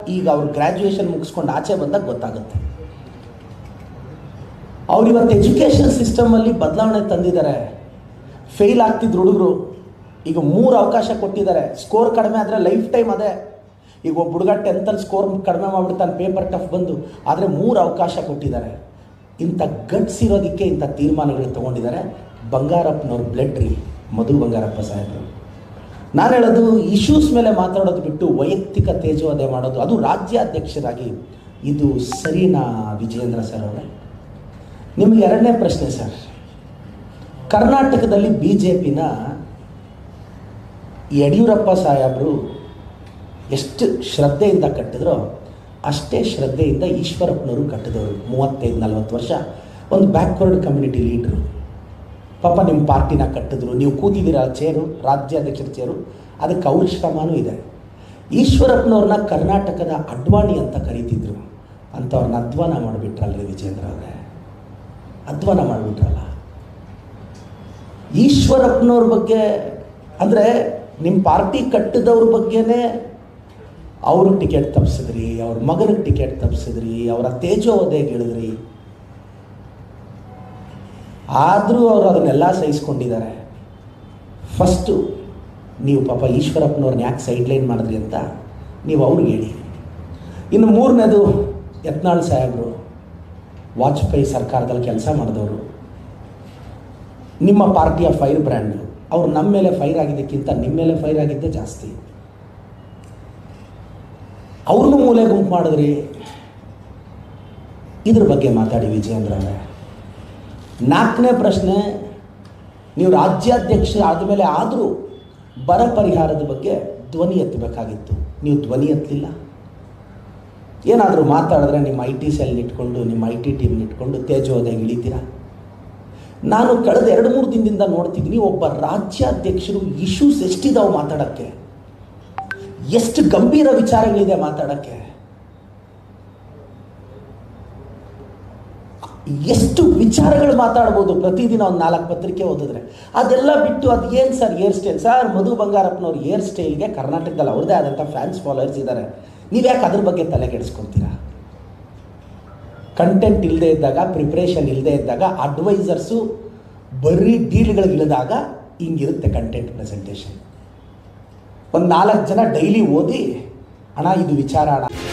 ಈಗ ಅವ್ರು ಗ್ರ್ಯಾಜುಯೇಷನ್ ಮುಗಿಸ್ಕೊಂಡು ಆಚೆ ಬಂದಾಗ ಗೊತ್ತಾಗುತ್ತೆ ಅವ್ರು ಇವತ್ತು ಎಜುಕೇಷನ್ ಸಿಸ್ಟಮಲ್ಲಿ ಬದಲಾವಣೆ ತಂದಿದ್ದಾರೆ ಫೇಲ್ ಆಗ್ತಿದ್ರು ಹುಡುಗರು ಈಗ ಮೂರು ಅವಕಾಶ ಕೊಟ್ಟಿದ್ದಾರೆ ಸ್ಕೋರ್ ಕಡಿಮೆ ಆದರೆ ಲೈಫ್ ಟೈಮ್ ಅದೇ ಈಗ ಒಬ್ಬ ಹುಡುಗ ಟೆಂತಲ್ಲಿ ಸ್ಕೋರ್ ಕಡಿಮೆ ಮಾಡಿಬಿಡ್ತಾನೆ ಪೇಪರ್ ಟಫ್ ಬಂದು ಆದರೆ ಮೂರು ಅವಕಾಶ ಕೊಟ್ಟಿದ್ದಾರೆ ಇಂಥ ಗಟ್ಸ್ ಇರೋದಕ್ಕೆ ಇಂಥ ತೀರ್ಮಾನಗಳು ತೊಗೊಂಡಿದ್ದಾರೆ ಬಂಗಾರಪ್ಪನವ್ರ ಬ್ಲಡ್ ರೀ ಮಧು ಬಂಗಾರಪ್ಪ ಸಾಹೇಬರು ನಾನು ಹೇಳೋದು ಇಶ್ಯೂಸ್ ಮೇಲೆ ಮಾತಾಡೋದು ಬಿಟ್ಟು ವೈಯಕ್ತಿಕ ತೇಜೋವಧೆ ಮಾಡೋದು ಅದು ರಾಜ್ಯಾಧ್ಯಕ್ಷರಾಗಿ ಇದು ಸರಿನಾ ವಿಜಯೇಂದ್ರ ಸರ್ ಅವರೇ ನಿಮಗೆ ಎರಡನೇ ಪ್ರಶ್ನೆ ಸರ್ ಕರ್ನಾಟಕದಲ್ಲಿ ಬಿ ಜೆ ಪಿನ ಯಡಿಯೂರಪ್ಪ ಸಾಹೇಬರು ಎಷ್ಟು ಶ್ರದ್ಧೆಯಿಂದ ಕಟ್ಟಿದ್ರೋ ಅಷ್ಟೇ ಶ್ರದ್ಧೆಯಿಂದ ಈಶ್ವರಪ್ಪನವರು ಕಟ್ಟಿದವರು ಮೂವತ್ತೈದು ನಲ್ವತ್ತು ವರ್ಷ ಒಂದು ಬ್ಯಾಕ್ವರ್ಡ್ ಕಮ್ಯುನಿಟಿ ಲೀಡ್ರು ಪಾಪ ನಿಮ್ಮ ಪಾರ್ಟಿನ ಕಟ್ಟಿದ್ರು ನೀವು ಕೂತಿದ್ದೀರ ಚೇರು ರಾಜ್ಯಾಧ್ಯಕ್ಷರ ಚೇರು ಅದಕ್ಕೆ ಅವ್ರ ಶ್ರಮನೂ ಇದೆ ಈಶ್ವರಪ್ಪನವ್ರನ್ನ ಕರ್ನಾಟಕದ ಅಡ್ವಾಣಿ ಅಂತ ಕರೀತಿದ್ರು ಅಂಥವ್ರನ್ನ ಅಧ್ವಾನ ಮಾಡಿಬಿಟ್ರಲ್ರಿ ವಿಜೇಂದ್ರ ಅವರೇ ಅಧ್ವಾನ ಮಾಡಿಬಿಟ್ರಲ್ಲ ಈಶ್ವರಪ್ಪನವ್ರ ಬಗ್ಗೆ ಅಂದರೆ ನಿಮ್ಮ ಪಾರ್ಟಿ ಕಟ್ಟಿದವ್ರ ಬಗ್ಗೆನೇ ಅವ್ರಿಗೆ ಟಿಕೆಟ್ ತಪ್ಪಿಸಿದ್ರಿ ಅವ್ರ ಮಗನಿಗೆ ಟಿಕೆಟ್ ತಪ್ಪಿಸಿದ್ರಿ ಅವರ ತೇಜೋವಧೆಗೆ ಇಳಿದ್ರಿ ಆದರೂ ಅವರು ಅದನ್ನೆಲ್ಲ ಸಹಿಸ್ಕೊಂಡಿದ್ದಾರೆ ಫಸ್ಟು ನೀವು ಪಾಪ ಈಶ್ವರಪ್ಪನವ್ರನ್ನ ಯಾಕೆ ಸೈಡ್ ಲೈನ್ ಮಾಡಿದ್ರಿ ಅಂತ ನೀವು ಅವ್ರಿಗೆ ಹೇಳಿ ಇನ್ನು ಮೂರನೇದು ಯತ್ನಾಳ್ ಸಾಹೇಬರು ವಾಜಪೇಯಿ ಸರ್ಕಾರದಲ್ಲಿ ಕೆಲಸ ಮಾಡಿದವರು ನಿಮ್ಮ ಪಾರ್ಟಿಯ ಫೈರ್ ಬ್ರ್ಯಾಂಡು ಅವ್ರು ನಮ್ಮ ಮೇಲೆ ಫೈರ್ ಆಗಿದ್ದಕ್ಕಿಂತ ನಿಮ್ಮ ಮೇಲೆ ಫೈರ್ ಆಗಿದ್ದೇ ಜಾಸ್ತಿ ಅವ್ರನ್ನೂ ಮೂಲೆ ಗುಂಪು ಮಾಡಿದ್ರಿ ಇದ್ರ ಬಗ್ಗೆ ಮಾತಾಡಿ ವಿಜಯೇಂದ್ರ ಅವರೇ ನಾಲ್ಕನೇ ಪ್ರಶ್ನೆ ನೀವು ರಾಜ್ಯಾಧ್ಯಕ್ಷ ಆದಮೇಲೆ ಆದರೂ ಬರ ಪರಿಹಾರದ ಬಗ್ಗೆ ಧ್ವನಿ ಎತ್ತಬೇಕಾಗಿತ್ತು ನೀವು ಧ್ವನಿ ಎತ್ತಲಿಲ್ಲ ಏನಾದರೂ ಮಾತಾಡಿದ್ರೆ ನಿಮ್ಮ ಐ ಟಿ ಸೆಲ್ ಇಟ್ಕೊಂಡು ನಿಮ್ಮ ಐ ಟಿ ಟೀಮ್ ಇಟ್ಕೊಂಡು ತೇಜೋದೆಗೆ ಇಳಿತೀರಾ ನಾನು ಕಳೆದ ಎರಡು ಮೂರು ದಿನದಿಂದ ನೋಡ್ತಿದ್ದೀನಿ ಒಬ್ಬ ರಾಜ್ಯಾಧ್ಯಕ್ಷರು ಇಶ್ಯೂಸ್ ಎಷ್ಟಿದಾವೆ ಮಾತಾಡೋಕ್ಕೆ ಎಷ್ಟು ಗಂಭೀರ ವಿಚಾರಗಳಿದೆ ಮಾತಾಡೋಕ್ಕೆ ಎಷ್ಟು ವಿಚಾರಗಳು ಮಾತಾಡ್ಬೋದು ಪ್ರತಿದಿನ ಒಂದು ನಾಲ್ಕು ಪತ್ರಿಕೆ ಓದಿದ್ರೆ ಅದೆಲ್ಲ ಬಿಟ್ಟು ಅದು ಏನು sir air style sir Madhu ಬಂಗಾರಪ್ಪನವ್ರ ಏರ್ ಸ್ಟೈಲ್ಗೆ ಕರ್ನಾಟಕದಲ್ಲಿ ಅವ್ರದ್ದೇ ಆದಂಥ ಫ್ಯಾನ್ಸ್ ಫಾಲೋವರ್ಸ್ ಇದ್ದಾರೆ ನೀವು ಯಾಕೆ ಅದ್ರ ಬಗ್ಗೆ ತಲೆ ಕೆಡಿಸ್ಕೊತೀರಾ ಕಂಟೆಂಟ್ ಇಲ್ಲದೆ ಇದ್ದಾಗ ಪ್ರಿಪ್ರೇಷನ್ ಇಲ್ಲದೆ ಇದ್ದಾಗ ಅಡ್ವೈಸರ್ಸು ಬರೀ ಡೀಲ್ಗಳಿಗೆ ಇಳಿದಾಗ ಹಿಂಗಿರುತ್ತೆ ಕಂಟೆಂಟ್ ಪ್ರೆಸೆಂಟೇಷನ್ ಒಂದು ನಾಲ್ಕು ಜನ ಡೈಲಿ ಓದಿ ಅಣ್ಣ ಇದು ವಿಚಾರ ಅಣ್ಣ